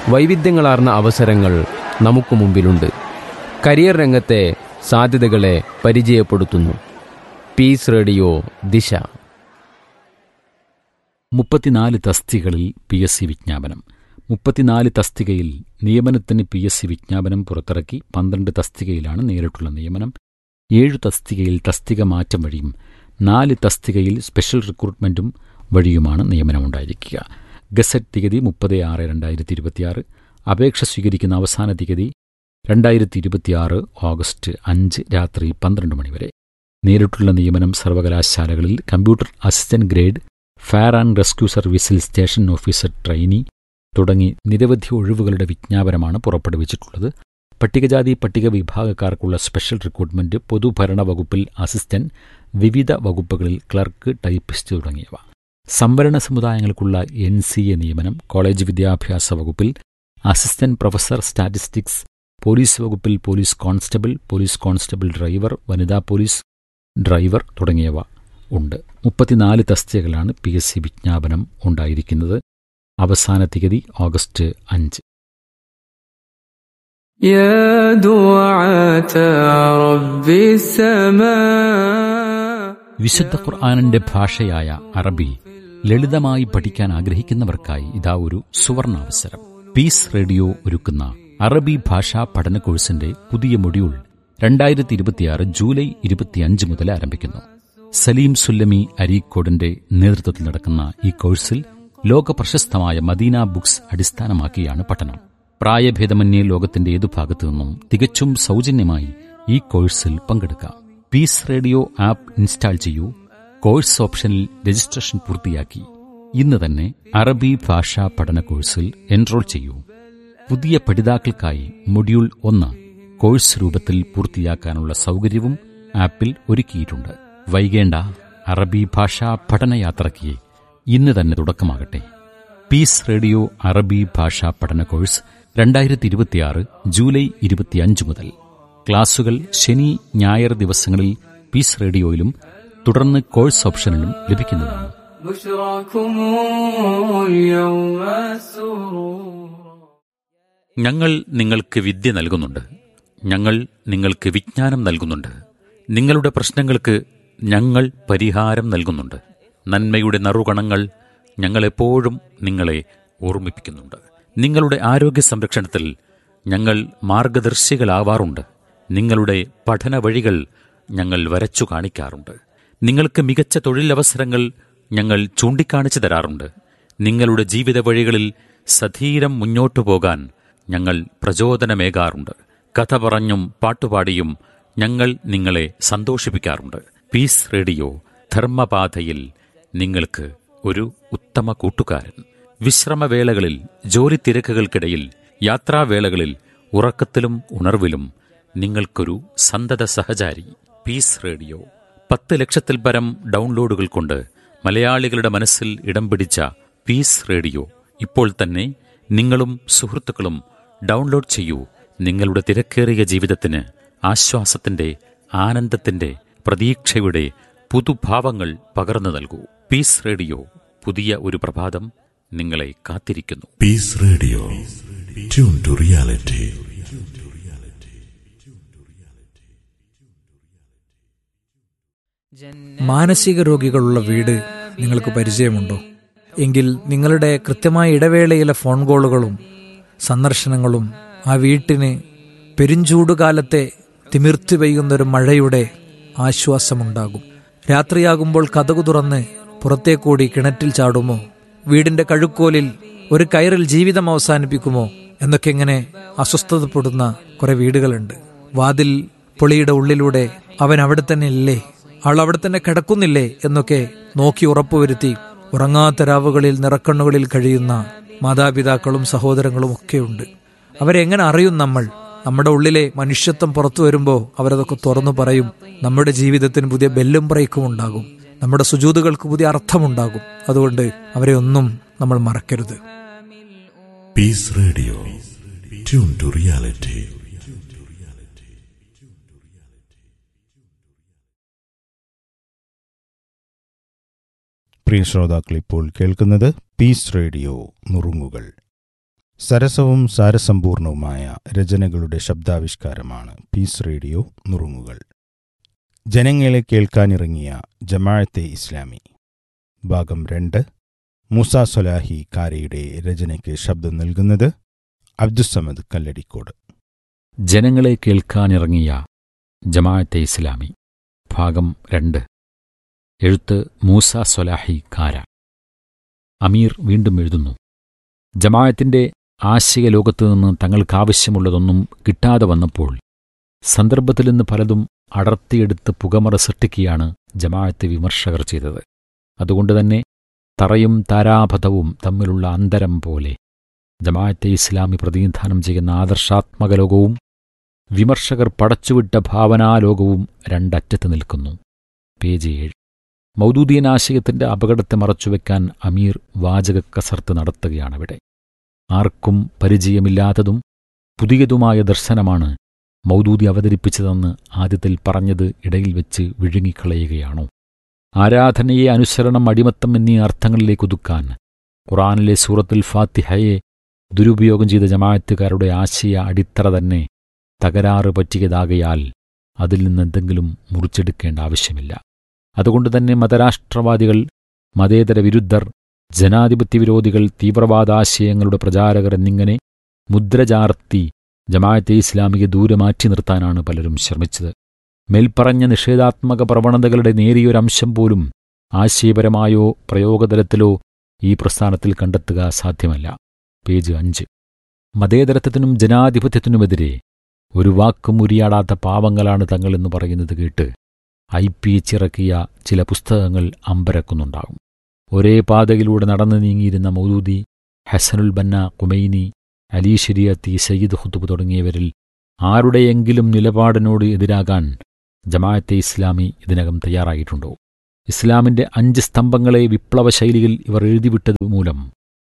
വൈവിധ്യങ്ങളാർന്ന അവസരങ്ങൾ നമുക്ക് മുമ്പിലുണ്ട് കരിയർ രംഗത്തെ സാധ്യതകളെ പരിചയപ്പെടുത്തുന്നു പീസ് റേഡിയോ ദിശ മുപ്പത്തിനാല് തസ്തികകളിൽ പി എസ് സി വിജ്ഞാപനം മുപ്പത്തിനാല് തസ്തികയിൽ നിയമനത്തിന് പി എസ് സി വിജ്ഞാപനം പുറത്തിറക്കി പന്ത്രണ്ട് തസ്തികയിലാണ് നേരിട്ടുള്ള നിയമനം ഏഴു തസ്തികയിൽ തസ്തിക മാറ്റം വഴിയും നാല് തസ്തികയിൽ സ്പെഷ്യൽ റിക്രൂട്ട്മെന്റും വഴിയുമാണ് നിയമനമുണ്ടായിരിക്കുക ഗസറ്റ് തീയതി മുപ്പത് ആറ് രണ്ടായിരത്തി ഇരുപത്തിയാറ് അപേക്ഷ സ്വീകരിക്കുന്ന അവസാന തീയതി രണ്ടായിരത്തി ഇരുപത്തിയാറ് ഓഗസ്റ്റ് അഞ്ച് രാത്രി പന്ത്രണ്ട് മണിവരെ നേരിട്ടുള്ള നിയമനം സർവകലാശാലകളിൽ computer assistant grade fire and rescue സർവീസിൽ സ്റ്റേഷൻ ഓഫീസർ ട്രെയിനി തുടങ്ങി നിരവധി ഒഴിവുകളുടെ വിജ്ഞാപനമാണ് പുറപ്പെടുവിച്ചിട്ടുള്ളത് പട്ടികജാതി പട്ടിക വിഭാഗക്കാർക്കുള്ള സ്പെഷ്യൽ റിക്രൂട്ട്മെന്റ് പൊതുഭരണ വകുപ്പിൽ അസിസ്റ്റന്റ് വിവിധ വകുപ്പുകളിൽ ക്ലർക്ക് ടൈപ്പിസ്റ്റ് തുടങ്ങിയവ സംവരണ സമുദായങ്ങൾക്കുള്ള എൻ സി എ നിയമനം കോളേജ് വിദ്യാഭ്യാസ വകുപ്പിൽ അസിസ്റ്റന്റ് പ്രൊഫസർ സ്റ്റാറ്റിസ്റ്റിക്സ് പോലീസ് വകുപ്പിൽ police constable police constable driver വനിതാ പോലീസ് ഡ്രൈവർ തുടങ്ങിയവ ഉണ്ട് മുപ്പത്തിനാല് തസ്തികകളാണ് പി എസ് സി വിജ്ഞാപനം ഉണ്ടായിരിക്കുന്നത് അവസാന തീയതി ഓഗസ്റ്റ് അഞ്ച് يا دعاة رب السماء വിശുദ്ധ ഖുർആാനിന്റെ ഭാഷയായ അറബി ലളിതമായി പഠിക്കാൻ ആഗ്രഹിക്കുന്നവർക്കായി ഇതാ ഒരു സുവർണാവസരം പീസ് റേഡിയോ ഒരുക്കുന്ന അറബി ഭാഷാ പഠന കോഴ്സിന്റെ പുതിയ മൊഡ്യൂൾ രണ്ടായിരത്തി ഇരുപത്തിയാറ് ജൂലൈ ഇരുപത്തിയഞ്ച് മുതൽ ആരംഭിക്കുന്നു സലീം സുല്ലമി അരീക്കോടിന്റെ നേതൃത്വത്തിൽ നടക്കുന്ന ഈ കോഴ്സിൽ ലോക പ്രശസ്തമായ മദീന ബുക്സ് അടിസ്ഥാനമാക്കിയാണ് പഠനം പ്രായഭേദമന്യേ ലോകത്തിന്റെ ഏതു ഭാഗത്തു നിന്നും തികച്ചും സൗജന്യമായി ഈ കോഴ്സിൽ പങ്കെടുക്കാം പീസ് റേഡിയോ ആപ്പ് ഇൻസ്റ്റാൾ ചെയ്യൂ കോഴ്സ് ഓപ്ഷനിൽ രജിസ്ട്രേഷൻ പൂർത്തിയാക്കി ഇന്ന് തന്നെ അറബി ഭാഷാ പഠന കോഴ്സിൽ എൻറോൾ ചെയ്യൂ പുതിയ പഠിതാക്കൾക്കായി മൊഡ്യൂൾ ഒന്ന് കോഴ്സ് രൂപത്തിൽ പൂർത്തിയാക്കാനുള്ള സൗകര്യവും ആപ്പിൽ ഒരുക്കിയിട്ടുണ്ട് വൈകേണ്ട അറബി ഭാഷാ പഠനയാത്രയ്ക്ക് ഇന്ന് തന്നെ തുടക്കമാകട്ടെ പീസ് റേഡിയോ അറബി ഭാഷാ പഠന കോഴ്സ് രണ്ടായിരത്തി ഇരുപത്തിയാറ് ജൂലൈ ഇരുപത്തിയഞ്ച് മുതൽ ക്ലാസുകൾ ശനി ഞായർ ദിവസങ്ങളിൽ പീസ് റേഡിയോയിലും തുടർന്ന് കോഴ്സ് ഓപ്ഷനിലും ലഭിക്കുന്നതാണ് بشراكم اليوم سرور ഞങ്ങൾ നിങ്ങൾക്ക് വിദ്യ നൽകുന്നുണ്ട് ഞങ്ങൾ നിങ്ങൾക്ക് വിജ്ഞാനം നൽകുന്നുണ്ട് നിങ്ങളുടെ പ്രശ്നങ്ങൾക്ക് ഞങ്ങൾ പരിഹാരം നൽകുന്നുണ്ട് നന്മയുടെ നറുകണങ്ങൾ ഞങ്ങളെപ്പോഴും നിങ്ങളെ ഓർമ്മിപ്പിക്കുന്നുണ്ട് നിങ്ങളുടെ ആരോഗ്യ സംരക്ഷണത്തിൽ ഞങ്ങൾ മാർഗദർശികളാവാറുണ്ട് നിങ്ങളുടെ പഠന വഴികൾ ഞങ്ങൾ വരച്ചു കാണിക്കാറുണ്ട് നിങ്ങൾക്ക് മികച്ച തൊഴിലവസരങ്ങൾ ഞങ്ങൾ ചൂണ്ടിക്കാണിച്ചു തരാറുണ്ട് നിങ്ങളുടെ ജീവിത വഴികളിൽ സധീരം മുന്നോട്ടു പോകാൻ ഞങ്ങൾ പ്രചോദനമേകാറുണ്ട് കഥ പറഞ്ഞും പാട്ടുപാടിയും ഞങ്ങൾ നിങ്ങളെ സന്തോഷിപ്പിക്കാറുണ്ട് പീസ് റേഡിയോ ധർമ്മപാതയിൽ നിങ്ങൾക്ക് ഒരു ഉത്തമ കൂട്ടുകാരൻ വിശ്രമവേളകളിൽ ജോലി തിരക്കുകൾക്കിടയിൽ യാത്രാവേളകളിൽ ഉറക്കത്തിലും ഉണർവിലും നിങ്ങൾക്കൊരു സന്തത സഹചാരി പീസ് റേഡിയോ പത്ത് ലക്ഷത്തിൽ പരം ഡൗൺലോഡുകൾ കൊണ്ട് മലയാളികളുടെ മനസ്സിൽ ഇടം പിടിച്ച പീസ് റേഡിയോ ഇപ്പോൾ തന്നെ നിങ്ങളും സുഹൃത്തുക്കളും ഡൗൺലോഡ് ചെയ്യൂ നിങ്ങളുടെ തിരക്കേറിയ ജീവിതത്തിന് ആശ്വാസത്തിന്റെ ആനന്ദത്തിന്റെ പ്രതീക്ഷയുടെ പുതുഭാവങ്ങൾ പകർന്നു നൽകൂ പീസ് റേഡിയോ പുതിയ ഒരു പ്രഭാതം നിങ്ങളെ കാത്തിരിക്കുന്നു Peace Radio. Tune to reality. മാനസിക രോഗികളുള്ള വീട് നിങ്ങൾക്ക് പരിചയമുണ്ടോ എങ്കിൽ നിങ്ങളുടെ കൃത്യമായ ഇടവേളയിലെ ഫോൺ കോളുകളും സന്ദർശനങ്ങളും ആ വീട്ടിന് പെരുംചൂടുകാലത്തെ തിമിർത്തി പെയ്യുന്ന ഒരു മഴയുടെ ആശ്വാസമുണ്ടാകും രാത്രിയാകുമ്പോൾ കഥകു തുറന്ന് പുറത്തേക്കൂടി കിണറ്റിൽ ചാടുമോ വീടിന്റെ കഴുക്കോലിൽ ഒരു കയറിൽ ജീവിതം അവസാനിപ്പിക്കുമോ എന്നൊക്കെ ഇങ്ങനെ അസ്വസ്ഥതപ്പെടുന്ന കുറെ വീടുകളുണ്ട് വാതിൽ പൊളിയുടെ ഉള്ളിലൂടെ അവൻ അവിടെ തന്നെ ഇല്ലേ അവൾ അവിടെ തന്നെ കിടക്കുന്നില്ലേ എന്നൊക്കെ നോക്കി ഉറപ്പുവരുത്തി ഉറങ്ങാത്ത രാവുകളിൽ നിറക്കണ്ണുകളിൽ കഴിയുന്ന മാതാപിതാക്കളും സഹോദരങ്ങളും ഒക്കെയുണ്ട് അവരെങ്ങനെ അറിയും നമ്മൾ നമ്മുടെ ഉള്ളിലെ മനുഷ്യത്വം പുറത്തു വരുമ്പോൾ അവരതൊക്കെ തുറന്നു പറയും നമ്മുടെ ജീവിതത്തിന് പുതിയ ബെല്ലും ബ്രേക്കും ഉണ്ടാകും നമ്മുടെ സുജൂതുകൾക്ക് പുതിയ അർത്ഥമുണ്ടാകും അതുകൊണ്ട് അവരെ ഒന്നും നമ്മൾ മറക്കരുത് Peace Radio. Tune to reality. പ്രിയ ശ്രോതാക്കൾ ഇപ്പോൾ കേൾക്കുന്നത് പീസ് റേഡിയോ നുറുങ്ങുകൾ സരസവും സാരസമ്പൂർണവുമായ രചനകളുടെ ശബ്ദാവിഷ്കാരമാണ് പീസ് റേഡിയോ നുറുങ്ങുകൾ ജനങ്ങളെ കേൾക്കാനിറങ്ങിയ ജമാഅത്തെ ഇസ്ലാമി ഭാഗം രണ്ട് മുസ സൊലാഹി കാരയുടെ രചനയ്ക്ക് ശബ്ദം നൽകുന്നത് അബ്ദുസമദ് കല്ലടിക്കോട് ജനങ്ങളെ കേൾക്കാനിറങ്ങിയ ജമാഅത്തെ ഇസ്ലാമി ഭാഗം രണ്ട് എഴുത്ത് മൂസ സൊലാഹി കാര അമീർ വീണ്ടും എഴുതുന്നു ജമാഅത്തിന്റെ ആശയ ലോകത്തു നിന്ന് തങ്ങൾക്കാവശ്യമുള്ളതൊന്നും കിട്ടാതെ വന്നപ്പോൾ സന്ദർഭത്തിൽ നിന്ന് പലതും അടർത്തിയെടുത്ത് പുകമറ സൃഷ്ടിക്കുകയാണ് ജമാഅത്തെ വിമർശകർ ചെയ്തത് അതുകൊണ്ടുതന്നെ തറയും താരാപഥവും തമ്മിലുള്ള അന്തരം പോലെ ജമാഅത്തെ ഇസ്ലാമി പ്രതിനിധാനം ചെയ്യുന്ന ആദർശാത്മക ലോകവും വിമർശകർ പടച്ചുവിട്ട ഭാവനാലോകവും രണ്ടറ്റത്ത് നിൽക്കുന്നു പേജ് ഏഴ് മൗദൂദിയൻ ആശയത്തിന്റെ അപകടത്തെ മറച്ചുവെക്കാൻ അമീർ വാചക കസർത്ത് നടത്തുകയാണവിടെ ആർക്കും പരിചയമില്ലാത്തതും പുതിയതുമായ ദർശനമാണ് മൗദൂദി അവതരിപ്പിച്ചതെന്ന് ആദ്യത്തിൽ പറഞ്ഞത് ഇടയിൽ വെച്ച് വിഴുങ്ങിക്കളയുകയാണോ ആരാധനയെ അനുസരണം അടിമത്തം എന്നീ അർത്ഥങ്ങളിലേക്ക് ഒതുക്കാൻ ഖുറാനിലെ സൂറത്തുൽ ഫാത്തിഹയെ ദുരുപയോഗം ചെയ്ത ജമാഅത്തുകാരുടെ ആശയ അടിത്തറ തന്നെ തകരാറ് പറ്റിയതാകയാൽ അതിൽ നിന്നെന്തെങ്കിലും മുറിച്ചെടുക്കേണ്ട ആവശ്യമില്ല അതുകൊണ്ട് തന്നെ മതരാഷ്ട്രവാദികൾ മതേതര വിരുദ്ധർ ജനാധിപത്യ വിരോധികൾ തീവ്രവാദാശയങ്ങളുടെ പ്രചാരകർ എന്നിങ്ങനെ മുദ്രചാർത്തി ജമാഅത്തെ ഇസ്ലാമിയെ ദൂരെ മാറ്റി നിർത്താനാണ് പലരും ശ്രമിച്ചത് മേൽപ്പറഞ്ഞ നിഷേധാത്മക പ്രവണതകളുടെ നേരിയൊരംശം പോലും ആശയപരമായോ പ്രയോഗതലത്തിലോ ഈ പ്രസ്ഥാനത്തിൽ കണ്ടെത്തുക സാധ്യമല്ല പേജ് അഞ്ച് മതേതരത്വത്തിനും ജനാധിപത്യത്തിനുമെതിരെ ഒരു വാക്കും ഉരിയാടാത്ത പാവങ്ങളാണ് തങ്ങളെന്ന് പറയുന്നത് കേട്ട് ഐ പി ചിറക്കിയ ചില പുസ്തകങ്ങൾ അമ്പരക്കുന്നുണ്ടാകും ഒരേ പാതയിലൂടെ നടന്നു നീങ്ങിയിരുന്ന Maududi Hasanul Banna Khomeini Ali Shariati Sayyid Qutb തുടങ്ങിയവരിൽ ആരുടെയെങ്കിലും നിലപാടിനോട് എതിരാകാൻ ജമാഅത്തെ ഇസ്ലാമി ഇതിനകം തയ്യാറായിട്ടുണ്ടോ ഇസ്ലാമിന്റെ അഞ്ച് സ്തംഭങ്ങളെ വിപ്ലവ ശൈലിയിൽ ഇവർ എഴുതിവിട്ടത് മൂലം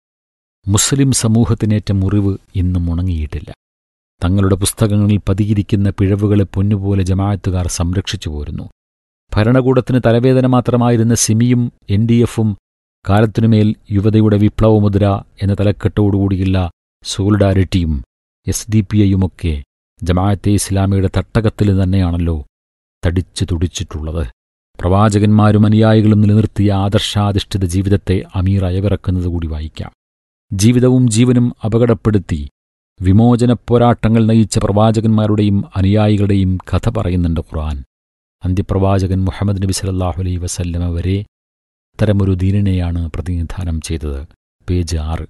മുസ്ലിം സമൂഹത്തിനേറ്റ മുറിവ് ഇന്നും ഉണങ്ങിയിട്ടില്ല തങ്ങളുടെ പുസ്തകങ്ങളിൽ പതിയിരിക്കുന്ന പിഴവുകളെ പൊന്നുപോലെ ജമാഅത്തുകാർ സംരക്ഷിച്ചു പോരുന്നു ഭരണകൂടത്തിന് തലവേദന മാത്രമായിരുന്ന സിമിയും എൻ ഡി എഫും കാലത്തിനുമേൽ യുവതയുടെ വിപ്ലവമുദ്ര എന്ന തലക്കെട്ടോടുകൂടിയുള്ള സോളിഡാരിറ്റിയും എസ് ഡി പി ഐയുമൊക്കെ ജമാഅത്തെ ഇസ്ലാമിയുടെ തട്ടകത്തിൽ തന്നെയാണല്ലോ തടിച്ചു തുടിച്ചിട്ടുള്ളത് പ്രവാചകന്മാരും അനുയായികളും നിലനിർത്തിയ ആദർശാധിഷ്ഠിത ജീവിതത്തെ അമീർ അയവിറക്കുന്നത് കൂടി വായിക്കാം ജീവിതവും ജീവനും അപകടപ്പെടുത്തി വിമോചന പോരാട്ടങ്ങൾ നയിച്ച പ്രവാചകന്മാരുടെയും അനുയായികളുടെയും കഥ പറയുന്നുണ്ട് ഖുർആൻ അന്ത്യപ്രവാചകൻ മുഹമ്മദ് നബി സല്ലാഹു അലൈ വസല്ലമ വരെ അത്തരമൊരു ദീനിനെയാണ് പ്രതിനിധാനം ചെയ്തത് പേജ് ആറ്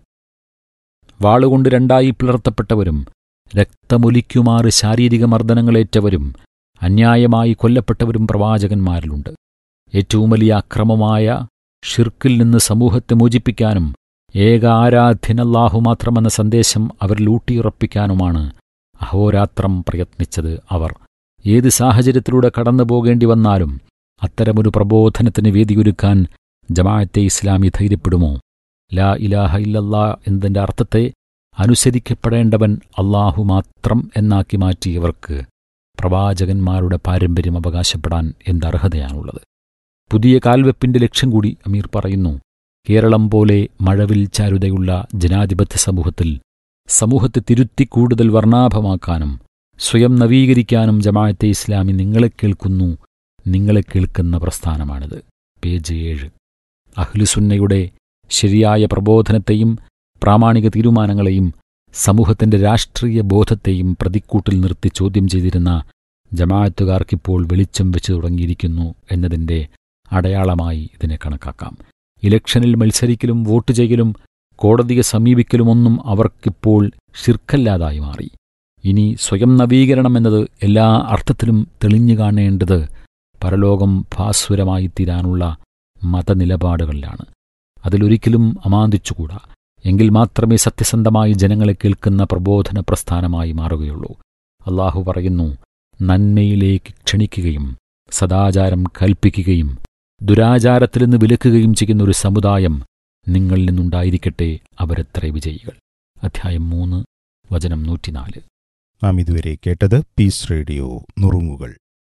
വാളുകൊണ്ട് രണ്ടായി പിളർത്തപ്പെട്ടവരും രക്തമൊലിക്കുമാറ് ശാരീരിക മർദ്ദനങ്ങളേറ്റവരും അന്യായമായി കൊല്ലപ്പെട്ടവരും പ്രവാചകന്മാരിലുണ്ട് ഏറ്റവും വലിയ അക്രമമായ ഷിർക്കിൽ നിന്ന് സമൂഹത്തെ മോചിപ്പിക്കാനും ഏക ആരാധ്യനല്ലാഹു മാത്രമെന്ന സന്ദേശം അവരിൽ ഊട്ടിയുറപ്പിക്കാനുമാണ് അഹോരാത്രം പ്രയത്നിച്ചത് അവർ ഏത് സാഹചര്യത്തിലൂടെ കടന്നു പോകേണ്ടി വന്നാലും അത്തരമൊരു പ്രബോധനത്തിന് വേദിയൊരുക്കാൻ ജമാഅത്തെ ഇസ്ലാമി ധൈര്യപ്പെടുമോ ലാ ഇലാഹ ഇല്ലല്ലാ എന്നതിൻ്റെ അർത്ഥത്തെ അനുസരിക്കപ്പെടേണ്ടവൻ അള്ളാഹു മാത്രം എന്നാക്കി മാറ്റിയവർക്ക് പ്രവാചകന്മാരുടെ പാരമ്പര്യം അവകാശപ്പെടാൻ എന്തർഹതയാണുള്ളത് പുതിയ കാൽവെപ്പിന്റെ ലക്ഷ്യം കൂടി അമീർ പറയുന്നു കേരളം പോലെ മഴവിൽ ചാരുതയുള്ള ജനാധിപത്യ സമൂഹത്തിൽ സമൂഹത്തെ തിരുത്തി കൂടുതൽ വർണ്ണാഭമാക്കാനും സ്വയം നവീകരിക്കാനും ജമാഅത്തെ ഇസ്ലാമി നിങ്ങളെ കേൾക്കുന്നു നിങ്ങളെ കേൾക്കുന്ന പ്രസ്ഥാനമാണിത് പേജ് ഏഴ് അഹ്ലുസുന്നയുടെ ശരിയായ പ്രബോധനത്തെയും പ്രാമാണിക തീരുമാനങ്ങളെയും സമൂഹത്തിന്റെ രാഷ്ട്രീയ ബോധത്തെയും പ്രതിക്കൂട്ടിൽ നിർത്തി ചോദ്യം ചെയ്തിരുന്ന ജമാഅത്തുകാർക്കിപ്പോൾ വെളിച്ചം വെച്ചു തുടങ്ങിയിരിക്കുന്നു എന്നതിന്റെ അടയാളമായി ഇതിനെ കണക്കാക്കാം ഇലക്ഷനിൽ മത്സരിക്കലും വോട്ട് ചെയ്യലും കോടതിയെ സമീപിക്കലുമൊന്നും അവർക്കിപ്പോൾ ശിർക്കല്ലാതായി മാറി ഇനി സ്വയം നവീകരണം എന്നത് എല്ലാ അർത്ഥത്തിലും തെളിഞ്ഞു കാണേണ്ടത് പരലോകം ഭാസ്വരമായി തീരാനുള്ള മതനിലപാടുകളിലാണ് അതിലൊരിക്കലും അമാന്തിച്ചുകൂടാ എങ്കിൽ മാത്രമേ സത്യസന്ധമായി ജനങ്ങളെ കേൾക്കുന്ന പ്രബോധന പ്രസ്ഥാനമായി മാറുകയുള്ളൂ അള്ളാഹു പറയുന്നു നന്മയിലേക്ക് ക്ഷണിക്കുകയും സദാചാരം കൽപ്പിക്കുകയും ദുരാചാരത്തിൽ നിന്ന് വിലക്കുകയും ചെയ്യുന്ന ഒരു സമുദായം നിങ്ങളിൽ നിന്നുണ്ടായിരിക്കട്ടെ അവരെത്ര വിജയികൾ അധ്യായം മൂന്ന് വചനം നൂറ്റിനാല് നാം ഇതുവരെ കേട്ടത് പീസ് റേഡിയോ നുറുങ്ങുകൾ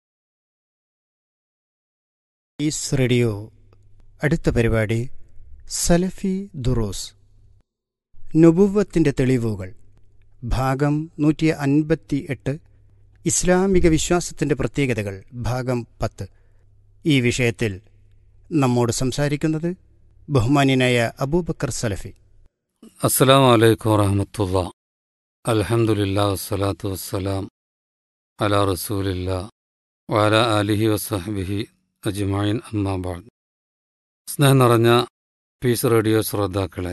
ഈസ് റേഡിയോ അടുത്ത പരിപാടി സലഫി ദുറൂസ് നുബുവത്തിൻ്റെ തെളിവുകൾ ഭാഗം നൂറ്റി അൻപത്തി എട്ട് ഇസ്ലാമിക വിശ്വാസത്തിൻ്റെ പ്രത്യേകതകൾ ഭാഗം പത്ത് ഈ വിഷയത്തിൽ നമ്മോട് സംസാരിക്കുന്നത് ബഹുമാന്യനായ അബൂബക്കർ സലഫി അസ്സലാമു അലൈക്കും വറഹമത്തുള്ള അൽഹംദുലില്ലാ വസ്സലാത്തു വസ്സലാം അലാ റസൂലില്ല വാല അലിഹി വസഹബിഹി അജ്മായിൻ അമ്മാബാദ് സ്നേഹം നിറഞ്ഞ പീസ് റേഡിയോ ശ്രോതാക്കളെ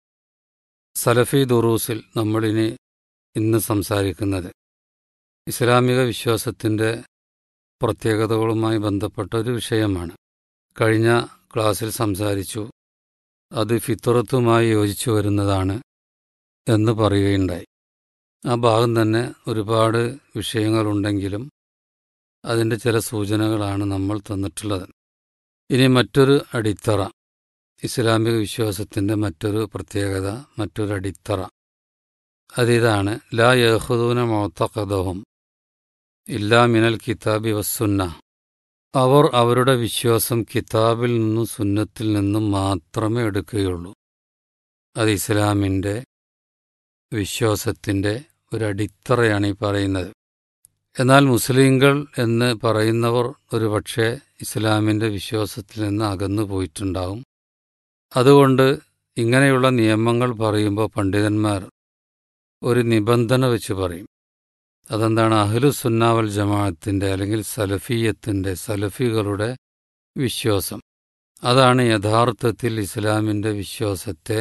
സലഫി ദുറൂസിൽ നമ്മളിനി ഇന്ന് സംസാരിക്കുന്നത് ഇസ്ലാമിക വിശ്വാസത്തിൻ്റെ പ്രത്യേകതകളുമായി ബന്ധപ്പെട്ട ഒരു വിഷയമാണ് കഴിഞ്ഞ ക്ലാസ്സിൽ സംസാരിച്ചു അത് ഫിത്രത്തുമായി യോജിച്ചു വരുന്നതാണ് എന്ന് പറയുകയുണ്ടായി ആ ഭാഗം തന്നെ ഒരുപാട് വിഷയങ്ങളുണ്ടെങ്കിലും അതിൻ്റെ ചില സൂചനകളാണ് നമ്മൾ തന്നിട്ടുള്ളത് ഇനി മറ്റൊരു അടിത്തറ ഇസ്ലാമിക വിശ്വാസത്തിൻ്റെ മറ്റൊരു പ്രത്യേകത മറ്റൊരു അടിത്തറ അതിതാണ് ലാ യഹുദൂന മോത്തഖദഹും ഇല്ലാ മിനൽ കിതാബി വസ്സുന്ന അവർ അവരുടെ വിശ്വാസം കിതാബിൽ നിന്നും സുന്നത്തിൽ നിന്നും മാത്രമേ എടുക്കുകയുള്ളൂ അത് ഇസ്ലാമിൻ്റെ വിശ്വാസത്തിൻ്റെ ഒരു അടിത്തറയാണ് ഈ പറയുന്നത് എന്നാൽ മുസ്ലിങ്ങൾ എന്ന് പറയുന്നവർ ഒരുപക്ഷെ ഇസ്ലാമിൻ്റെ വിശ്വാസത്തിൽ നിന്ന് അകന്നു പോയിട്ടുണ്ടാവും അതുകൊണ്ട് ഇങ്ങനെയുള്ള നിയമങ്ങൾ പറയുമ്പോൾ പണ്ഡിതന്മാർ ഒരു നിബന്ധന വെച്ച് പറയും അതെന്താണ് അഹ്ലു സുന്നാവൽ ജമാഅത്തിൻ്റെ അല്ലെങ്കിൽ സലഫീയത്തിൻ്റെ സലഫികളുടെ വിശ്വാസം അതാണ് യഥാർത്ഥത്തിൽ ഇസ്ലാമിൻ്റെ വിശ്വാസത്തെ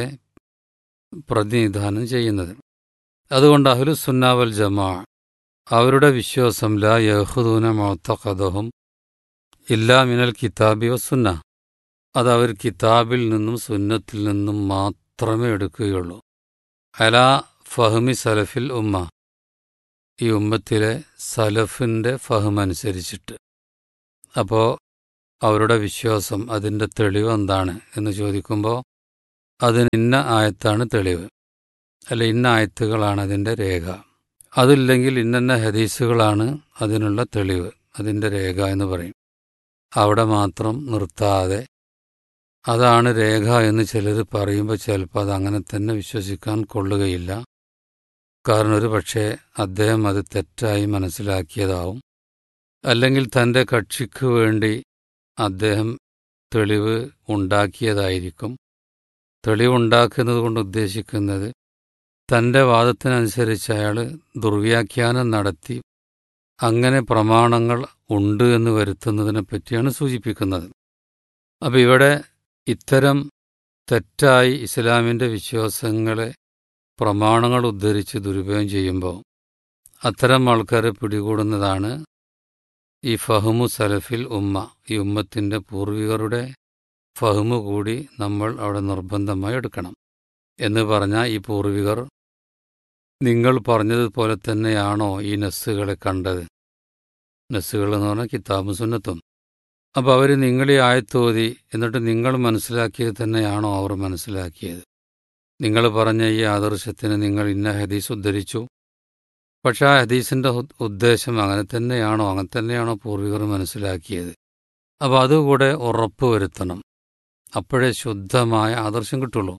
പ്രതിനിധാനം ചെയ്യുന്നത് അതുകൊണ്ട് അഹ്ലു സുന്നാവൽ ജമാ അവരുടെ വിശ്വാസം ലാ യഹുദൂന മൊത്തഖദഹും ഇല്ലാ മിനൽ കിതാബി വസുന്ന അത് അവർ കിതാബിൽ നിന്നും സുന്നത്തിൽ നിന്നും മാത്രമേ എടുക്കുകയുള്ളൂ അലാ ഫഹ്മി സലഫിൽ ഉമ്മ ഈ ഉമ്മത്തിലെ സലഫിൻ്റെ ഫഹം അനുസരിച്ചിട്ട് അപ്പോൾ അവരുടെ വിശ്വാസം അതിൻ്റെ തെളിവ് എന്താണ് എന്ന് ചോദിക്കുമ്പോൾ അതിന് ഇന്ന ആയത്താണ് തെളിവ് അല്ല ഇന്ന ആയത്തുകളാണ് അതിൻ്റെ രേഖ അതില്ലെങ്കിൽ ഇന്നന്ന ഹദീസുകളാണ് അതിനുള്ള തെളിവ് അതിൻ്റെ രേഖ എന്ന് പറയും അവിടെ മാത്രം നിർത്താതെ അതാണ് രേഖ എന്ന് ചിലർ പറയുമ്പോൾ ചിലപ്പോൾ അത് അങ്ങനെ തന്നെ വിശ്വസിക്കാൻ കൊള്ളുകയില്ല കാരണം ഒരു പക്ഷേ അദ്ദേഹം അത് തെറ്റായി മനസ്സിലാക്കിയതാവും അല്ലെങ്കിൽ തൻ്റെ കക്ഷിക്ക് വേണ്ടി അദ്ദേഹം തെളിവ് ഉണ്ടാക്കിയതായിരിക്കും തെളിവുണ്ടാക്കുന്നത് കൊണ്ട് ഉദ്ദേശിക്കുന്നത് തൻ്റെ വാദത്തിനനുസരിച്ച് അയാൾ ദുർവ്യാഖ്യാനം നടത്തി അങ്ങനെ പ്രമാണങ്ങൾ ഉണ്ട് എന്ന് വരുത്തുന്നതിനെ പറ്റിയാണ് സൂചിപ്പിക്കുന്നത് അപ്പം ഇവിടെ ഇത്തരം തെറ്റായി ഇസ്ലാമിൻ്റെ വിശ്വാസങ്ങളെ പ്രമാണങ്ങൾ ഉദ്ധരിച്ച് ദുരുപയോഗം ചെയ്യുമ്പോൾ അത്തരം ആൾക്കാരെ പിടികൂടുന്നതാണ് ഈ ഫഹമു സലഫിൽ ഉമ്മ ഈ ഉമ്മത്തിൻ്റെ പൂർവികരുടെ ഫഹമു കൂടി നമ്മൾ അവിടെ നിർബന്ധമായി എടുക്കണം എന്ന് പറഞ്ഞാൽ ഈ പൂർവികർ നിങ്ങൾ പറഞ്ഞതുപോലെ തന്നെയാണോ ഈ നസ്സുകളെ കണ്ടത് നസ്സുകൾ എന്ന് പറഞ്ഞാൽ കിതാബും സുന്നത്തും അപ്പോൾ അവർ നിങ്ങളീ ആയത്തോതി എന്നിട്ട് നിങ്ങൾ മനസ്സിലാക്കിയത് തന്നെയാണോ അവർ മനസ്സിലാക്കിയത് നിങ്ങൾ പറഞ്ഞ ഈ ആദർശത്തിന് നിങ്ങൾ ഇന്ന ഹദീസ് ഉദ്ധരിച്ചു പക്ഷെ ആ ഹദീസിൻ്റെ ഉദ്ദേശം അങ്ങനെ തന്നെയാണോ അങ്ങനെ തന്നെയാണോ പൂർവികർ മനസ്സിലാക്കിയത് അപ്പോൾ അതുകൂടെ ഉറപ്പ് വരുത്തണം അപ്പോഴേ ശുദ്ധമായ ആദർശം കിട്ടുള്ളൂ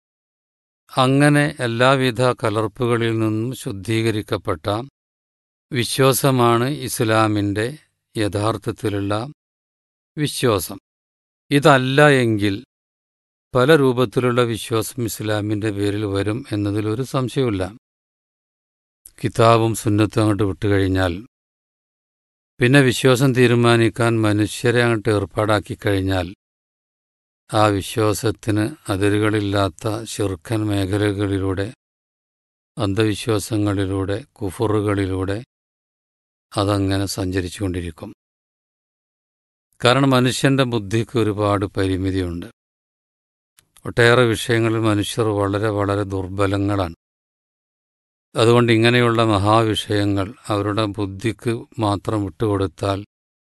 അങ്ങനെ എല്ലാവിധ കലർപ്പുകളിൽ നിന്നും ശുദ്ധീകരിക്കപ്പെട്ട വിശ്വാസമാണ് ഇസ്ലാമിൻ്റെ യഥാർത്ഥത്തിലുള്ള വിശ്വാസം ഇതല്ല എങ്കിൽ പല രൂപത്തിലുള്ള വിശ്വാസം ഇസ്ലാമിൻ്റെ പേരിൽ വരും എന്നതിലൊരു സംശയമില്ല കിതാബും സുന്നത്തും അങ്ങോട്ട് വിട്ടുകഴിഞ്ഞാൽ പിന്നെ വിശ്വാസം തീരുമാനിക്കാൻ മനുഷ്യരെ അങ്ങോട്ട് ഏർപ്പാടാക്കി കഴിഞ്ഞാൽ ആ വിശ്വാസത്തിന് അതിരുകളില്ലാത്ത ശിർക്കൻ മേഖലകളിലൂടെ അന്ധവിശ്വാസങ്ങളിലൂടെ കുഫറുകളിലൂടെ അതങ്ങനെ സഞ്ചരിച്ചുകൊണ്ടിരിക്കും കാരണം മനുഷ്യൻ്റെ ബുദ്ധിക്ക് ഒരുപാട് പരിമിതിയുണ്ട് ഒട്ടേറെ വിഷയങ്ങളിൽ മനുഷ്യർ വളരെ വളരെ ദുർബലങ്ങളാണ് അതുകൊണ്ട് ഇങ്ങനെയുള്ള മഹാവിഷയങ്ങൾ അവരുടെ ബുദ്ധിക്ക് മാത്രം വിട്ടുകൊടുത്താൽ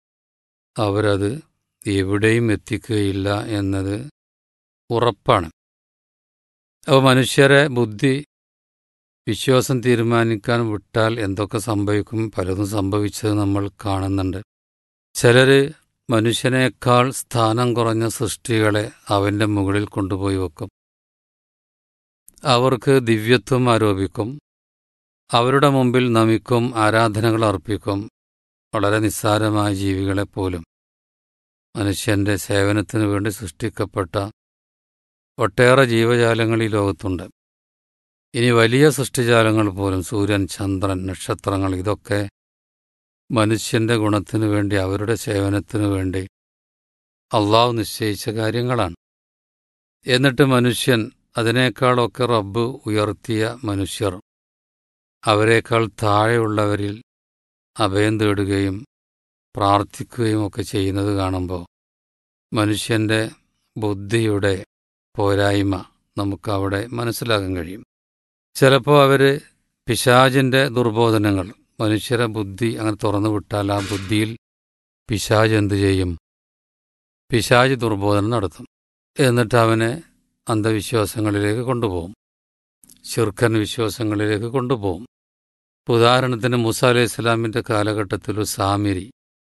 അവരത് എവിടെയും എത്തിക്കുകയില്ല എന്നത് ഉറപ്പാണ് അപ്പോൾ മനുഷ്യരെ ബുദ്ധി വിശ്വാസം തീരുമാനിക്കാൻ വിട്ടാൽ എന്തൊക്കെ സംഭവിക്കും പലതും സംഭവിച്ചത് നമ്മൾ കാണുന്നുണ്ട് ചിലർ മനുഷ്യനേക്കാൾ സ്ഥാനം കുറഞ്ഞ സൃഷ്ടികളെ അവൻ്റെ മുകളിൽ കൊണ്ടുപോയി വെക്കും അവർക്ക് ദിവ്യത്വം ആരോപിക്കും അവരുടെ മുമ്പിൽ നമിക്കും ആരാധനകൾ അർപ്പിക്കും വളരെ നിസ്സാരമായ ജീവികളെപ്പോലും മനുഷ്യന്റെ സേവനത്തിനു വേണ്ടി സൃഷ്ടിക്കപ്പെട്ട ഒട്ടേറെ ജീവജാലങ്ങൾ ഈ ലോകത്തുണ്ട് ഇനി വലിയ സൃഷ്ടിജാലങ്ങൾ പോലും സൂര്യൻ ചന്ദ്രൻ നക്ഷത്രങ്ങൾ ഇതൊക്കെ മനുഷ്യന്റെ ഗുണത്തിനു വേണ്ടി അവരുടെ സേവനത്തിനു വേണ്ടി അള്ളാഹു നിശ്ചയിച്ച കാര്യങ്ങളാണ് എന്നിട്ട് മനുഷ്യൻ അതിനേക്കാളൊക്കെ റബ്ബ് ഉയർത്തിയ മനുഷ്യർ അവരെക്കാൾ താഴെയുള്ളവരിൽ അഭയം തേടുകയും പ്രാർത്ഥിക്കുകയും ഒക്കെ ചെയ്യുന്നത് കാണുമ്പോൾ മനുഷ്യന്റെ ബുദ്ധിയുടെ പോരായ്മ നമുക്ക് അവിടെ മനസ്സിലാക്കാൻ കഴിയും ചിലപ്പോൾ അവർ പിശാജിൻ്റെ ദുർബോധനങ്ങൾ മനുഷ്യരെ ബുദ്ധി അങ്ങനെ തുറന്നു വിട്ടാൽ ആ ബുദ്ധിയിൽ പിശാജ് എന്തു ചെയ്യും പിശാജ് ദുർബോധനം നടത്തും എന്നിട്ട് അവനെ അന്ധവിശ്വാസങ്ങളിലേക്ക് കൊണ്ടുപോകും ശിർഖൻ വിശ്വാസങ്ങളിലേക്ക് കൊണ്ടുപോകും ഉദാഹരണത്തിന് മൂസ അലൈഹി ഇസ്ലാമിൻ്റെ കാലഘട്ടത്തിൽ ഒരു സാമിരി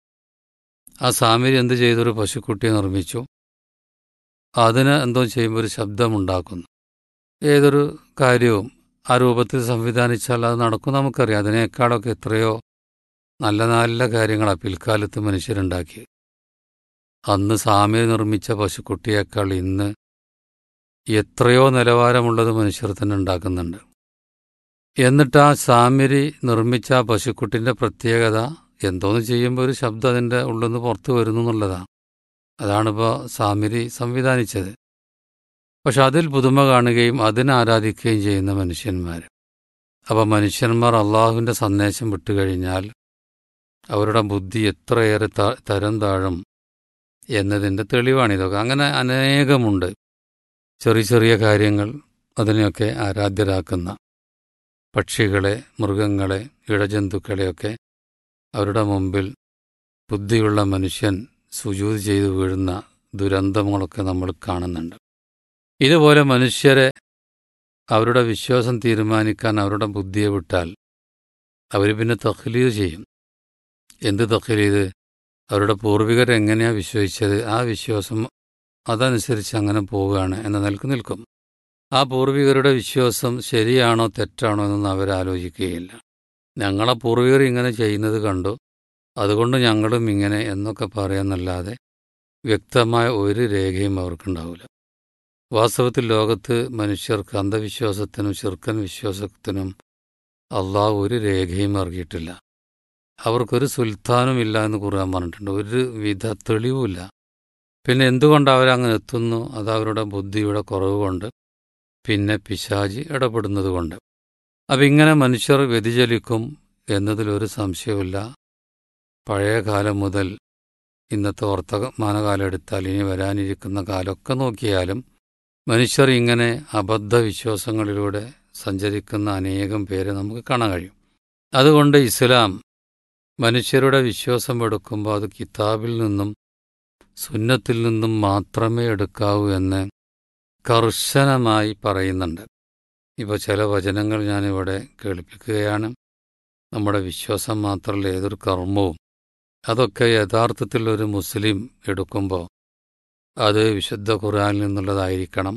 ആ സാമിരി എന്ത് ചെയ്തൊരു പശുക്കുട്ടിയെ നിർമ്മിച്ചു അതിന് എന്തോ ചെയ്യുമ്പോൾ ഒരു ശബ്ദമുണ്ടാക്കുന്നു ഏതൊരു കാര്യവും ആ രൂപത്തിൽ സംവിധാനിച്ചാൽ അത് നടക്കും നമുക്കറിയാം അതിനേക്കാളൊക്കെ എത്രയോ നല്ല നല്ല കാര്യങ്ങളാണ് പിൽക്കാലത്ത് മനുഷ്യരുണ്ടാക്കി അന്ന് സാമിരി നിർമ്മിച്ച പശുക്കുട്ടിയേക്കാൾ ഇന്ന് എത്രയോ നിലവാരമുള്ളത് മനുഷ്യർ തന്നെ ഉണ്ടാക്കുന്നുണ്ട് എന്നിട്ട് ആ സാമിരി നിർമ്മിച്ച ആ പശുക്കുട്ടിൻ്റെ പ്രത്യേകത എന്തോന്ന് ചെയ്യുമ്പോൾ ഒരു ശബ്ദം അതിൻ്റെ ഉള്ളിൽ നിന്ന് പുറത്തു വരുന്നു എന്നുള്ളതാണ് അതാണിപ്പോൾ സാമിരി സംവിധാനിച്ചത് പക്ഷെ അതിൽ പുതുമ കാണുകയും അതിനെ ആരാധിക്കുകയും ചെയ്യുന്ന മനുഷ്യന്മാർ അപ്പോൾ മനുഷ്യന്മാർ അള്ളാഹുവിൻ്റെ സന്ദേശം വിട്ടുകഴിഞ്ഞാൽ അവരുടെ ബുദ്ധി എത്രയേറെ തരം താഴും എന്നതിൻ്റെ തെളിവാണിതൊക്കെ അങ്ങനെ അനേകമുണ്ട് ചെറിയ ചെറിയ കാര്യങ്ങൾ അതിനെയൊക്കെ ആരാധ്യരാക്കുന്ന പക്ഷികളെ മൃഗങ്ങളെ ഇഴജന്തുക്കളെയൊക്കെ അവരുടെ മുമ്പിൽ ബുദ്ധിയുള്ള മനുഷ്യൻ സുജൂത് ചെയ്തു വീഴുന്ന ദുരന്തങ്ങളൊക്കെ നമ്മൾ കാണുന്നുണ്ട് ഇതുപോലെ മനുഷ്യരെ അവരുടെ വിശ്വാസം തീരുമാനിക്കാൻ അവരുടെ ബുദ്ധിയെ വിട്ടാൽ അവർ പിന്നെ തഖ്ലീദ് ചെയ്യും എന്ത് തഖ്ലീദ് അവരുടെ പൂർവികർ എങ്ങനെയാണ് വിശ്വസിച്ചത് ആ വിശ്വാസം അതനുസരിച്ച് അങ്ങനെ പോവുകയാണ് എന്ന നിലക്ക് നിൽക്കും ആ പൂർവികരുടെ വിശ്വാസം ശരിയാണോ തെറ്റാണോ എന്നൊന്നും അവരാലോചിക്കുകയില്ല ഞങ്ങളെ പൂർവികർ ഇങ്ങനെ ചെയ്യുന്നത് കണ്ടു അതുകൊണ്ട് ഞങ്ങളും ഇങ്ങനെ എന്നൊക്കെ പറയാന്നല്ലാതെ വ്യക്തമായ ഒരു രേഖയും അവർക്കുണ്ടാവില്ല വാസ്തവത്തിൽ ലോകത്ത് മനുഷ്യർക്ക് അന്ധവിശ്വാസത്തിനും ചെറുക്കൻ വിശ്വാസത്തിനും അള്ളാഹ് ഒരു രേഖയും ഇറക്കിയിട്ടില്ല അവർക്കൊരു സുൽത്താനും ഇല്ല എന്ന് കുറാൻ പറഞ്ഞിട്ടുണ്ട് ഒരു വിധ തെളിവുമില്ല പിന്നെ എന്തുകൊണ്ട് അവരങ്ങനെ എത്തുന്നു അത് അവരുടെ ബുദ്ധിയുടെ കുറവ് കൊണ്ട് പിന്നെ പിശാജി ഇടപെടുന്നത് കൊണ്ട് അപ്പം ഇങ്ങനെ മനുഷ്യർ വ്യതിചലിക്കും എന്നതിലൊരു സംശയവുമില്ല പഴയ കാലം മുതൽ ഇന്നത്തെ വർത്തമാനകാലം എടുത്താൽ ഇനി വരാനിരിക്കുന്ന കാലമൊക്കെ നോക്കിയാലും മനുഷ്യർ ഇങ്ങനെ അബദ്ധ വിശ്വാസങ്ങളിലൂടെ സഞ്ചരിക്കുന്ന അനേകം പേരെ നമുക്ക് കാണാൻ കഴിയും അതുകൊണ്ട് ഇസ്ലാം മനുഷ്യരുടെ വിശ്വാസം എടുക്കുമ്പോൾ അത് കിതാബിൽ നിന്നും സുന്നത്തിൽ നിന്നും മാത്രമേ എടുക്കാവൂ എന്ന് കർശനമായി പറയുന്നുണ്ട് ഇപ്പോൾ ചില വചനങ്ങൾ ഞാനിവിടെ കേൾപ്പിക്കുകയാണ് നമ്മുടെ വിശ്വാസം മാത്രമല്ല ഏതൊരു കർമ്മവും അതൊക്കെ യഥാർത്ഥത്തിൽ ഒരു മുസ്ലിം എടുക്കുമ്പോൾ അത് വിശുദ്ധ ഖുർആനിൽ നിന്നുള്ളതായിരിക്കണം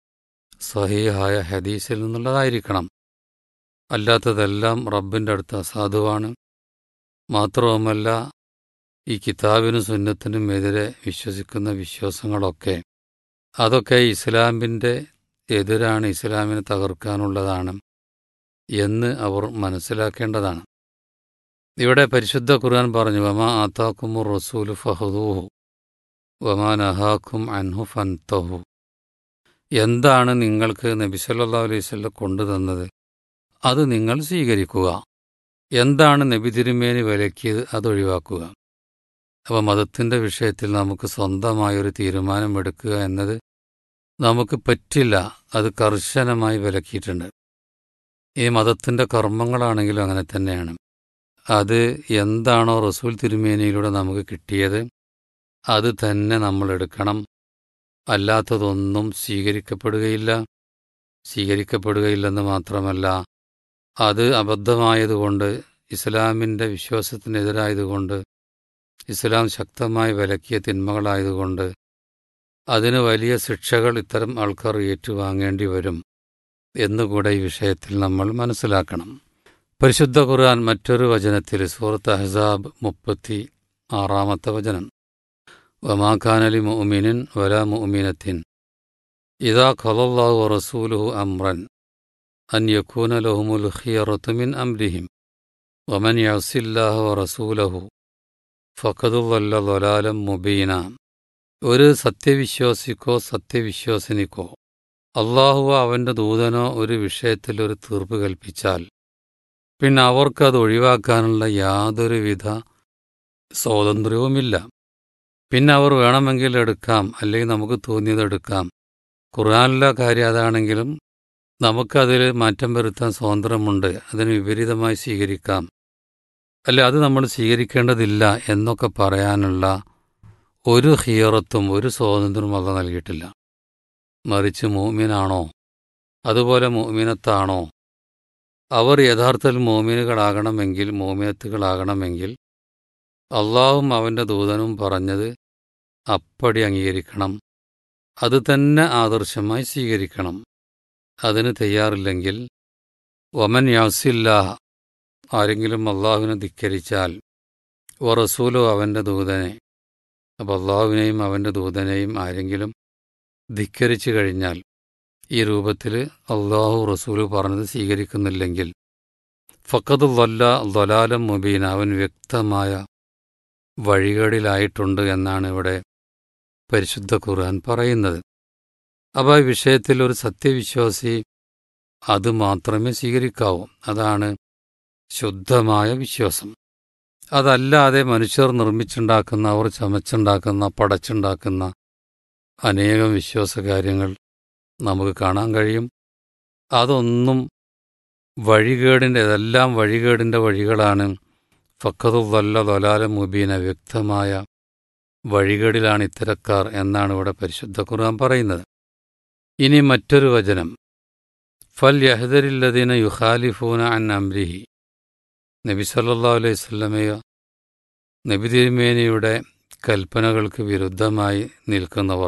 സഹീഹായ ഹദീസിൽ നിന്നുള്ളതായിരിക്കണം അല്ലാത്തതെല്ലാം റബ്ബിൻ്റെ അടുത്ത് അസാധുവാണ് മാത്രവുമല്ല ഈ കിതാബിനും സുന്നത്തിനും എതിരെ വിശ്വസിക്കുന്ന വിശ്വാസങ്ങളൊക്കെ അതൊക്കെ ഇസ്ലാമിൻ്റെ എതിരാണ് ഇസ്ലാമിനെ തകർക്കാനുള്ളതാണ് എന്ന് അവർ മനസ്സിലാക്കേണ്ടതാണ് ഇവിടെ പരിശുദ്ധ ഖുർആൻ പറഞ്ഞു വമാ ആത്താക്കുമു റസൂൽ ഫഹദൂഹു വമാ നഹാക്കും അൻഹു ഫൻതഹു എന്താണ് നിങ്ങൾക്ക് നബി സല്ലാ അലൈവല്ല കൊണ്ടുതന്നത് അത് നിങ്ങൾ സ്വീകരിക്കുക എന്താണ് നബി തിരുമേനി വിലക്കിയത് അതൊഴിവാക്കുക അപ്പോൾ മതത്തിൻ്റെ വിഷയത്തിൽ നമുക്ക് സ്വന്തമായൊരു തീരുമാനമെടുക്കുക എന്നത് നമുക്ക് പറ്റില്ല അത് കർശനമായി വിലക്കിയിട്ടുണ്ട് ഈ മതത്തിൻ്റെ കർമ്മങ്ങളാണെങ്കിലും അങ്ങനെ തന്നെയാണ് അത് എന്താണോ റസൂൽ തിരുമേനിയിലൂടെ നമുക്ക് കിട്ടിയത് അത് തന്നെ നമ്മൾ എടുക്കണം അല്ലാത്തതൊന്നും സ്വീകരിക്കപ്പെടുകയില്ല സ്വീകരിക്കപ്പെടുകയില്ലെന്ന് മാത്രമല്ല അത് അബദ്ധമായതുകൊണ്ട് ഇസ്ലാമിൻ്റെ വിശ്വാസത്തിനെതിരായതുകൊണ്ട് ഇസ്ലാം ശക്തമായി വിലക്കിയ തിന്മകളായതുകൊണ്ട് അതിന് വലിയ ശിക്ഷകൾ ഇത്തരം ആൾക്കാർ ഏറ്റുവാങ്ങേണ്ടി വരും എന്നുകൂടെ ഈ വിഷയത്തിൽ നമ്മൾ മനസ്സിലാക്കണം പരിശുദ്ധ ഖുർആൻ മറ്റൊരു വചനത്തിൽ സൂറത്ത് അഹ്സാബ് മുപ്പത്തി ആറാമത്തെ വചനം വമാഖാനലി മുഅ്മിനിൻ വല മുഅ്മിനത്തിൻ ഇതാ ഖലല്ലാഹു റസൂലുഹു അംറൻ അൻ യകൂന ലഹുമുൽ ഖിയറത്തു മിൻ അംരിഹിം വമൻ യഅസില്ലാഹു വറസൂലഹു ഫഖദു ളല്ല ളലാലം മുബീന ഒരു സത്യവിശ്വാസിക്കോ സത്യവിശ്വാസിനിക്കോ അള്ളാഹുവോ അവൻ്റെ ദൂതനോ ഒരു വിഷയത്തിൽ ഒരു തീർപ്പ് കൽപ്പിച്ചാൽ പിന്നെ അവർക്കത് ഒഴിവാക്കാനുള്ള യാതൊരുവിധ സ്വാതന്ത്ര്യവുമില്ല പിന്നെ അവർ വേണമെങ്കിൽ എടുക്കാം അല്ലെങ്കിൽ നമുക്ക് തോന്നിയത് എടുക്കാം ഖുർആാനിലെ കാര്യം അതാണെങ്കിലും നമുക്കതിൽ മാറ്റം വരുത്താൻ സ്വാതന്ത്ര്യമുണ്ട് അതിന് വിപരീതമായി സ്വീകരിക്കാം അല്ല അത് നമ്മൾ സ്വീകരിക്കേണ്ടതില്ല എന്നൊക്കെ പറയാനുള്ള ഒരു ഹിയറത്തും ഒരു സ്വാതന്ത്ര്യവും അത് നൽകിയിട്ടില്ല മറിച്ച് മോമിനാണോ അതുപോലെ മോമിനത്താണോ അവർ യഥാർത്ഥത്തിൽ മോമിനുകളാകണമെങ്കിൽ മോമിനത്തുകളാകണമെങ്കിൽ അള്ളാഹും അവൻ്റെ ദൂതനും പറഞ്ഞത് അപ്പടി അംഗീകരിക്കണം അത് തന്നെ ആദർശമായി സ്വീകരിക്കണം അതിന് തയ്യാറില്ലെങ്കിൽ ഒമൻ യാസില്ലാഹ ആരെങ്കിലും അള്ളാഹുവിനെ ധിക്കരിച്ചാൽ ഓ റസൂലോ അവൻ്റെ ദൂതനെ അപ്പോൾ അള്ളാഹുവിനെയും അവൻ്റെ ദൂതനെയും ആരെങ്കിലും ധിക്കരിച്ചു കഴിഞ്ഞാൽ ഈ രൂപത്തിൽ അള്ളാഹു റസൂല് പറഞ്ഞത് സ്വീകരിക്കുന്നില്ലെങ്കിൽ ഫക്കത് വല്ല ദ്വലാലം മുബീൻ അവൻ വ്യക്തമായ വഴികളിലായിട്ടുണ്ട് എന്നാണ് ഇവിടെ പരിശുദ്ധ ഖുർആൻ പറയുന്നത് അപ്പോൾ ആ വിഷയത്തിൽ ഒരു സത്യവിശ്വാസി അത് മാത്രമേ സ്വീകരിക്കാവൂ അതാണ് ശുദ്ധമായ വിശ്വാസം അതല്ലാതെ മനുഷ്യർ നിർമ്മിച്ചുണ്ടാക്കുന്ന അവർ ചമച്ചുണ്ടാക്കുന്ന പടച്ചുണ്ടാക്കുന്ന അനേകം വിശ്വാസകാര്യങ്ങൾ നമുക്ക് കാണാൻ കഴിയും അതൊന്നും വഴികേടിൻ്റെ ഇതെല്ലാം വഴികേടിൻ്റെ വഴികളാണ് ഫക്കതുവല്ല തൊലാല മുബീന വ്യക്തമായ വഴികേടിലാണ് ഇത്തരക്കാർ എന്നാണ് ഇവിടെ പരിശുദ്ധ ഖുർആൻ പറയുന്നത് ഇനി മറ്റൊരു വചനം ഫൽ യഹദരില്ലദീന യുഖാലിഫൂന അൻ അംരിഹി നബി സല്ലാ അലൈഹി സ്വല്ലമയോ നബി തിരുമേനിയുടെ കൽപ്പനകൾക്ക് വിരുദ്ധമായി നിൽക്കുന്നവർ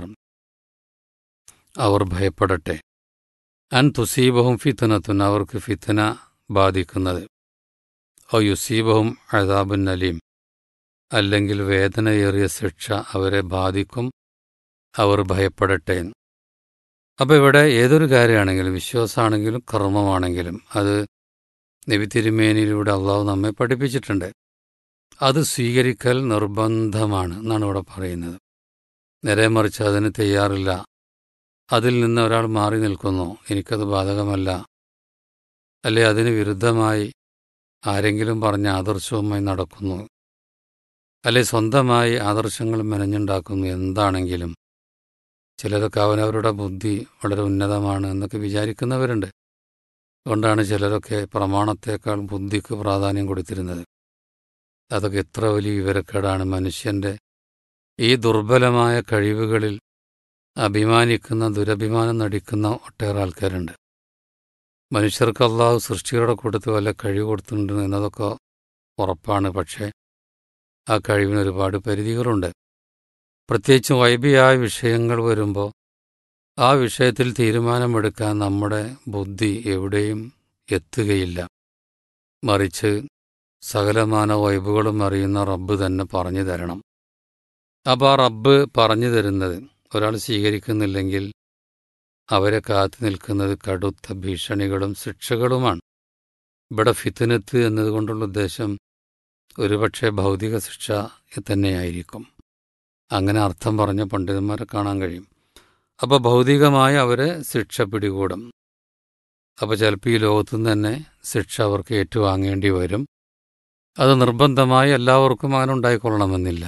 അവർ ഭയപ്പെടട്ടെ അൻ തുസീബഹും ഫിത്തനത്തുൻ അവർക്ക് ഫിത്തന ബാധിക്കുന്നത് ഓ യുസീബഹും അഴതാബുൻ അലീം അല്ലെങ്കിൽ വേദനയേറിയ ശിക്ഷ അവരെ ബാധിക്കും അവർ ഭയപ്പെടട്ടെ അപ്പോൾ ഇവിടെ ഏതൊരു കാര്യമാണെങ്കിലും വിശ്വാസമാണെങ്കിലും കർമ്മമാണെങ്കിലും അത് നബി തിരുമേനിയിലൂടെ അള്ളാഹു നമ്മെ പഠിപ്പിച്ചിട്ടുണ്ട് അത് സ്വീകരിക്കൽ നിർബന്ധമാണ് എന്നാണ് ഇവിടെ പറയുന്നത് നേരെ മറിച്ച് അതിന് തയ്യാറില്ല അതിൽ നിന്ന് ഒരാൾ മാറി നിൽക്കുന്നു എനിക്കത് ബാധകമല്ല അല്ലെ അതിന് വിരുദ്ധമായി ആരെങ്കിലും പറഞ്ഞ ആദർശവുമായി നടക്കുന്നു അല്ലെ സ്വന്തമായി ആദർശങ്ങൾ മെനഞ്ഞുണ്ടാക്കുന്നു എന്താണെങ്കിലും ചിലരൊക്കെ അവനവരുടെ ബുദ്ധി വളരെ ഉന്നതമാണ് എന്നൊക്കെ വിചാരിക്കുന്നവരുണ്ട് അതുകൊണ്ടാണ് ചിലരൊക്കെ പ്രമാണത്തേക്കാൾ ബുദ്ധിക്ക് പ്രാധാന്യം കൊടുത്തിരുന്നത് അതൊക്കെ എത്ര വലിയ വിവരക്കേടാണ് മനുഷ്യൻ്റെ ഈ ദുർബലമായ കഴിവുകളിൽ അഭിമാനിക്കുന്ന ദുരഭിമാനം നടിക്കുന്ന ഒട്ടേറെ ആൾക്കാരുണ്ട് മനുഷ്യർക്ക് അള്ളാഹു സൃഷ്ടികളുടെ കൂട്ടത്തിൽ വല്ല കഴിവ് കൊടുത്തിട്ടുണ്ട് എന്നതൊക്കെ ഉറപ്പാണ് പക്ഷേ ആ കഴിവിന് ഒരുപാട് പരിധികളുണ്ട് പ്രത്യേകിച്ചും വൈബിയായ വിഷയങ്ങൾ വരുമ്പോൾ ആ വിഷയത്തിൽ തീരുമാനമെടുക്കാൻ നമ്മുടെ ബുദ്ധി എവിടെയും എത്തുകയില്ല മറിച്ച് സകലമാന വൈബുകളും അറിയുന്ന റബ്ബ് തന്നെ പറഞ്ഞു തരണം അപ്പോൾ ആ റബ്ബ് പറഞ്ഞു തരുന്നത് ഒരാൾ സ്വീകരിക്കുന്നില്ലെങ്കിൽ അവരെ കാത്തു നിൽക്കുന്നത് കടുത്ത ഭീഷണികളും ശിക്ഷകളുമാണ് ഇവിടെ ഫിത്തിനത്ത് എന്നതുകൊണ്ടുള്ള ഉദ്ദേശം ഒരുപക്ഷെ ഭൗതിക ശിക്ഷ തന്നെയായിരിക്കും അങ്ങനെ അർത്ഥം പറഞ്ഞ പണ്ഡിതന്മാരെ കാണാൻ കഴിയും അപ്പോൾ ഭൗതികമായി അവരെ ശിക്ഷ പിടികൂടും അപ്പോൾ ചിലപ്പോൾ ഈ ലോകത്തുനിന്ന് തന്നെ ശിക്ഷ അവർക്ക് ഏറ്റുവാങ്ങേണ്ടി വരും അത് നിർബന്ധമായി എല്ലാവർക്കും അങ്ങനെ ഉണ്ടായിക്കൊള്ളണമെന്നില്ല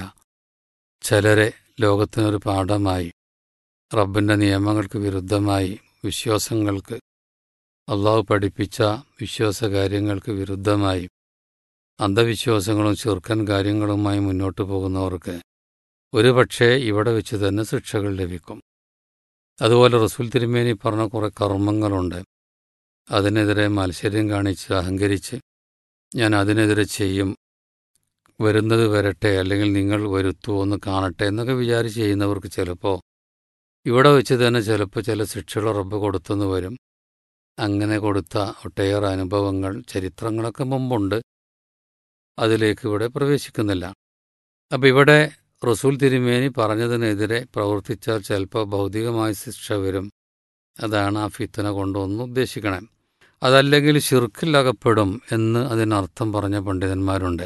ചിലരെ ലോകത്തിനൊരു പാഠമായി റബ്ബിൻ്റെ നിയമങ്ങൾക്ക് വിരുദ്ധമായി വിശ്വാസങ്ങൾക്ക് അള്ളാഹു പഠിപ്പിച്ച വിശ്വാസകാര്യങ്ങൾക്ക് വിരുദ്ധമായി അന്ധവിശ്വാസങ്ങളും ചെറുക്കൻ കാര്യങ്ങളുമായി മുന്നോട്ട് പോകുന്നവർക്ക് ഒരുപക്ഷെ ഇവിടെ വെച്ച് തന്നെ ശിക്ഷകൾ ലഭിക്കും അതുപോലെ റസൂൽ തിരുമേനി പറഞ്ഞ കുറേ കർമ്മങ്ങളുണ്ട് അതിനെതിരെ മത്സര്യം കാണിച്ച് അഹങ്കരിച്ച് ഞാൻ അതിനെതിരെ ചെയ്യും വരുന്നത് വരട്ടെ അല്ലെങ്കിൽ നിങ്ങൾ വരുത്തൂ ഒന്ന് കാണട്ടെ എന്നൊക്കെ വിചാരിച്ച് ചെയ്യുന്നവർക്ക് ചിലപ്പോൾ ഇവിടെ വെച്ച് തന്നെ ചിലപ്പോൾ ചില ശിക്ഷകൾ റബ്ബ് കൊടുത്തെന്ന് വരും അങ്ങനെ കൊടുത്ത ഒട്ടേറെ അനുഭവങ്ങൾ ചരിത്രങ്ങളൊക്കെ മുമ്പുണ്ട് അതിലേക്ക് ഇവിടെ പ്രവേശിക്കുന്നില്ല അപ്പം ഇവിടെ റസൂൽ തിരുമേനി പറഞ്ഞതിനെതിരെ പ്രവർത്തിച്ചാൽ ചിലപ്പോൾ ഭൗതികമായ ശിക്ഷ വരും അതാണ് ആ ഫിത്തന കൊണ്ടൊന്ന് ഉദ്ദേശിക്കണേ അതല്ലെങ്കിൽ ഷിർക്കിൽ അകപ്പെടും എന്ന് അതിനർത്ഥം പറഞ്ഞ പണ്ഡിതന്മാരുണ്ട്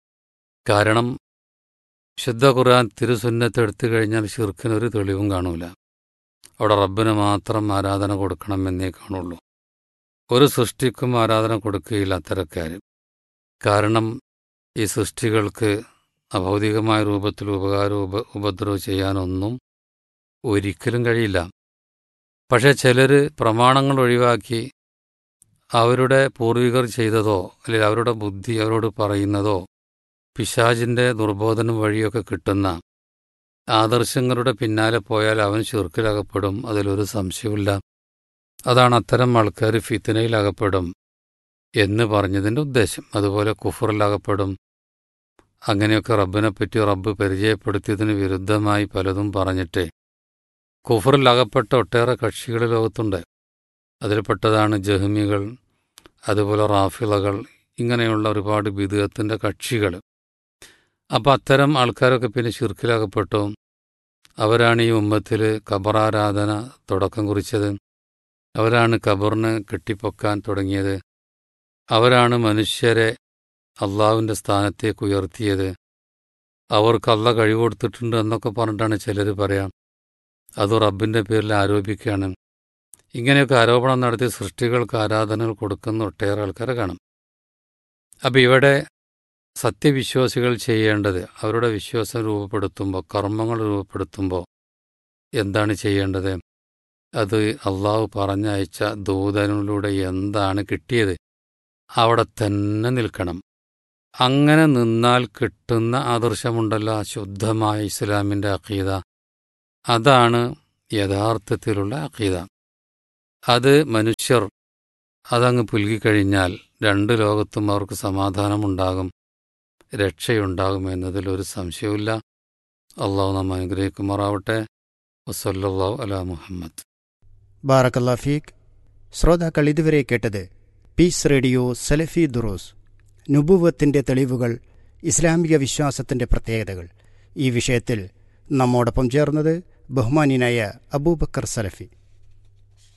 കാരണം ശുദ്ധ ഖുർആൻ തിരുസുന്നത്ത് എടുത്തു കഴിഞ്ഞാൽ ഷിർക്കിനൊരു തെളിവും കാണൂല അവിടെ റബ്ബിന് മാത്രം ആരാധന കൊടുക്കണമെന്നേ കാണുള്ളൂ ഒരു സൃഷ്ടിക്കും ആരാധന കൊടുക്കുകയില്ല അത്തരക്കാർ കാരണം ഈ സൃഷ്ടികൾക്ക് അഭൗതികമായ രൂപത്തിൽ ഉപകാരം ഉപ ഉപദ്രവം ചെയ്യാനൊന്നും ഒരിക്കലും കഴിയില്ല പക്ഷേ ചിലർ പ്രമാണങ്ങൾ ഒഴിവാക്കി അവരുടെ പൂർവികർ ചെയ്തതോ അല്ലെങ്കിൽ അവരുടെ ബുദ്ധി അവരോട് പറയുന്നതോ പിശാജിൻ്റെ ദുർബോധനം വഴിയൊക്കെ കിട്ടുന്ന ആദർശങ്ങളുടെ പിന്നാലെ പോയാൽ അവൻ ചുരുക്കിലകപ്പെടും അതിലൊരു സംശയമില്ല അതാണ് അത്തരം ആൾക്കാർ ഫിത്തനയിലകപ്പെടും എന്ന് പറഞ്ഞതിൻ്റെ ഉദ്ദേശം അതുപോലെ കുഫറിലകപ്പെടും അങ്ങനെയൊക്കെ റബ്ബിനെപ്പറ്റി റബ്ബ് പരിചയപ്പെടുത്തിയതിന് വിരുദ്ധമായി പലതും പറഞ്ഞിട്ട് കുഫറിലകപ്പെട്ട ഒട്ടേറെ കക്ഷികൾ ലോകത്തുണ്ട് അതിൽപ്പെട്ടതാണ് ജഹ്മികൾ അതുപോലെ റാഫിളകൾ ഇങ്ങനെയുള്ള ഒരുപാട് ബിദുഗത്തിൻ്റെ കക്ഷികൾ അപ്പം അത്തരം ആൾക്കാരൊക്കെ പിന്നെ ശിർക്കിലകപ്പെട്ടു അവരാണ് ഈ ഉമ്മത്തിൽ ഖബറാരാധന തുടക്കം കുറിച്ചത് അവരാണ് ഖബറിന് കെട്ടിപ്പൊക്കാൻ തുടങ്ങിയത് അവരാണ് മനുഷ്യരെ അള്ളാവിൻ്റെ സ്ഥാനത്തേക്ക് ഉയർത്തിയത് അവർക്ക് അള്ള കഴിവ് കൊടുത്തിട്ടുണ്ട് എന്നൊക്കെ പറഞ്ഞിട്ടാണ് ചിലർ പറയാം അത് റബ്ബിൻ്റെ പേരിൽ ആരോപിക്കുകയാണ് ഇങ്ങനെയൊക്കെ ആരോപണം നടത്തി സൃഷ്ടികൾക്ക് ആരാധനകൾ കൊടുക്കുന്ന ഒട്ടേറെ ആൾക്കാരെ കാണും അപ്പം ഇവിടെ സത്യവിശ്വാസികൾ ചെയ്യേണ്ടത് അവരുടെ വിശ്വാസം രൂപപ്പെടുത്തുമ്പോൾ കർമ്മങ്ങൾ രൂപപ്പെടുത്തുമ്പോൾ എന്താണ് ചെയ്യേണ്ടത് അത് അള്ളാഹു പറഞ്ഞയച്ച ദൂതനിലൂടെ എന്താണ് കിട്ടിയത് അവിടെ തന്നെ നിൽക്കണം അങ്ങനെ നിന്നാൽ കിട്ടുന്ന ആദർശമുണ്ടല്ലോ ശുദ്ധമായ ഇസ്ലാമിൻ്റെ അഖീദ അതാണ് യഥാർത്ഥത്തിലുള്ള അഖീദ അത് മനുഷ്യർ അതങ്ങ് പുൽകിക്കഴിഞ്ഞാൽ രണ്ട് ലോകത്തും അവർക്ക് സമാധാനമുണ്ടാകും രക്ഷയുണ്ടാകും എന്നതിൽ ഒരു സംശയവുമില്ല അള്ളാഹു നമ്മ അനുഗ്രഹിക്കുമാറാവട്ടെ വസല്ലാഹു അല മുഹമ്മദ് ബാറക്കല്ലാ ഫീഖ് ശ്രോതാക്കൾ ഇതുവരെ കേട്ടത് പീസ് റേഡിയോ സലഫി ദുറോസ് നുബുവത്തിൻ്റെ തെളിവുകൾ ഇസ്ലാമിക വിശ്വാസത്തിൻ്റെ പ്രത്യേകതകൾ ഈ വിഷയത്തിൽ നമ്മോടൊപ്പം ചേർന്നത് ബഹുമാനിയനായ അബൂബക്കർ സലഫി